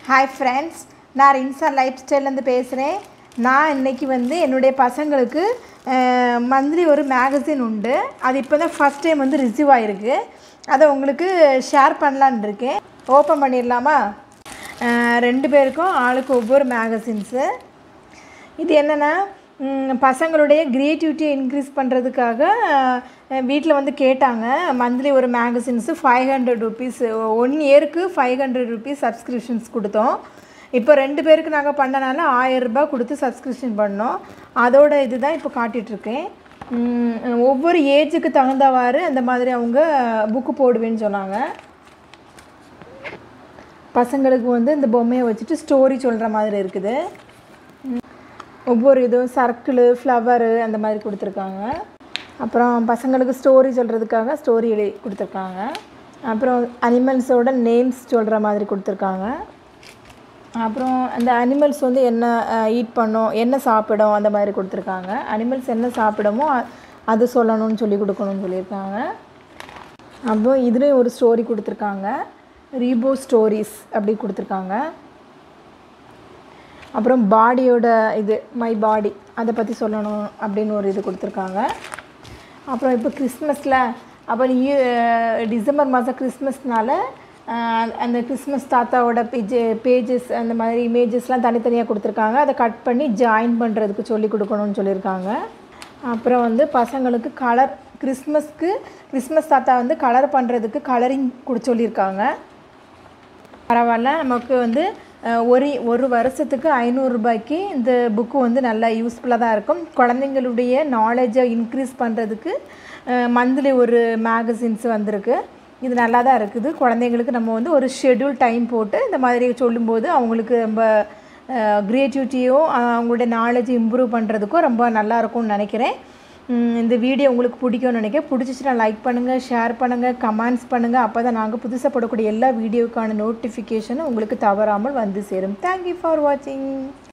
hi friends நான் இன்சா life ஸ்டைல்லேருந்து பேசுகிறேன் நான் இன்றைக்கி வந்து என்னுடைய பசங்களுக்கு மந்த்லி ஒரு மேகசின் உண்டு அது இப்போ தான் ஃபஸ்ட் டைம் வந்து ரிசீவ் ஆகிருக்கு அதை உங்களுக்கு ஷேர் பண்ணலான்னு இருக்கேன் ஓப்பன் பண்ணிடலாமா அஹ் ரெண்டு பேருக்கும் ஆளுக்கு ஒவ்வொரு மேகசின்ஸு இது என்னென்னா பசங்களுடைய க்ரியேட்டிவிட்டியை இன்க்ரீஸ் பண்ணுறதுக்காக வீட்டில் வந்து கேட்டாங்க மந்த்லி ஒரு magazines five hundred rupees one இயருக்கு ஃபைவ் ஹண்ட்ரட் ருபீஸ் சப்ஸ்கிரிப்ஷன்ஸ் கொடுத்தோம் இப்போ ரெண்டு பேருக்கு நாங்கள் பண்ணனால ஆயரரூபா கொடுத்து சப்ஸ்கிரிப்ஷன் பண்ணோம் அதோட இது தான் இப்போ காட்டிகிட்ருக்கேன் ஒவ்வொரு ஏஜுக்கு தகுந்தவாறு அந்த மாதிரி அவங்க புக்கு போடுவேன்னு சொன்னாங்க பசங்களுக்கு வந்து இந்த பொம்மையை வச்சுட்டு ஸ்டோரி சொல்கிற மாதிரி இருக்குது ஒவ்வொரு இதுவும் சர்க்கிளு ஃப்ளவரு அந்த மாதிரி கொடுத்துருக்காங்க அப்புறம் பசங்களுக்கு ஸ்டோரி சொல்கிறதுக்காக ஸ்டோரி எழுதி கொடுத்துருக்காங்க அப்புறம் அனிமல்ஸோட நேம்ஸ் சொல்கிற மாதிரி கொடுத்துருக்காங்க அப்புறம் அந்த அனிமல்ஸ் வந்து என்ன ஈட் பண்ணும் என்ன சாப்பிடும் அந்த மாதிரி கொடுத்துருக்காங்க அனிமல்ஸ் என்ன சாப்பிடுமோ அ- அது சொல்லணும்னு சொல்லி கொடுக்கணும்னு சொல்லியிருக்காங்க அப்புறம் இதுலேயும் ஒரு ஸ்டோரி கொடுத்துருக்காங்க ரீபோ ஸ்டோரிஸ் அப்படி கொடுத்துருக்காங்க அப்புறம் பாடியோட இது மை பாடி அதை பற்றி சொல்லணும் அப்படின்னு ஒரு இது கொடுத்துருக்காங்க அப்புறம் இப்போ கிறிஸ்மஸில் அப்புறம் ஈ- டிசம்பர் மாதம் கிறிஸ்மஸ்னால ஆஹ், அந்த கிறிஸ்மஸ் தாத்தாவோட பேஜ் பேஜஸ் அந்த மாதிரி இமேஜஸ்லாம் தனித்தனியாக கொடுத்துருக்காங்க அதை கட் பண்ணி ஜாயின் பண்ணுறதுக்கு சொல்லி கொடுக்கணும்னு சொல்லியிருக்காங்க அப்புறம் வந்து பசங்களுக்கு கலர் கிறிஸ்மஸ்க்கு கிறிஸ்மஸ் தாத்தா வந்து கலர் பண்ணுறதுக்கு கலரிங் கொடு சொல்லியிருக்காங்க பரவாயில்ல நமக்கு வந்து அஹ், ஒரு ஒரு வருஷத்துக்கு ஐநூறுரூபாய்க்கு இந்த புக்கு வந்து நல்லா யூஸ்ஃபுல்லாக தான் இருக்கும் குழந்தைங்களுடைய நாலேஜை இன்க்ரீஸ் பண்ணுறதுக்கு மந்த்லி ஒரு மேகசின்ஸ் வந்திருக்கு இது நல்லா தான் இருக்குது குழந்தைங்களுக்கு நம்ம வந்து ஒரு ஷெட்யூல் டைம் போட்டு இந்த மாதிரி சொல்லும்போது அவங்களுக்கு ரொம்ப க்ரியேட்டிவிட்டியும் அவங்களுடைய நாலேஜ் இம்ப்ரூவ் பண்ணுறதுக்கும் ரொம்ப நல்லா இருக்கும்னு நினைக்கிறேன் உம், இந்த வீடியோ உங்களுக்கு பிடிக்கும்னு நினைக்கிறேன் பிடிச்சிச்சுன்னா லைக் பண்ணுங்கள் ஷேர் பண்ணுங்கள் கமெண்ட்ஸ் பண்ணுங்கள் அப்போ தான் நாங்கள் புதுசாக போடக்கூடிய எல்லா வீடியோக்கான நோட்டிஃபிகேஷனும் உங்களுக்கு தவறாமல் வந்து சேரும் தேங்க்யூ ஃபார் வாட்சிங்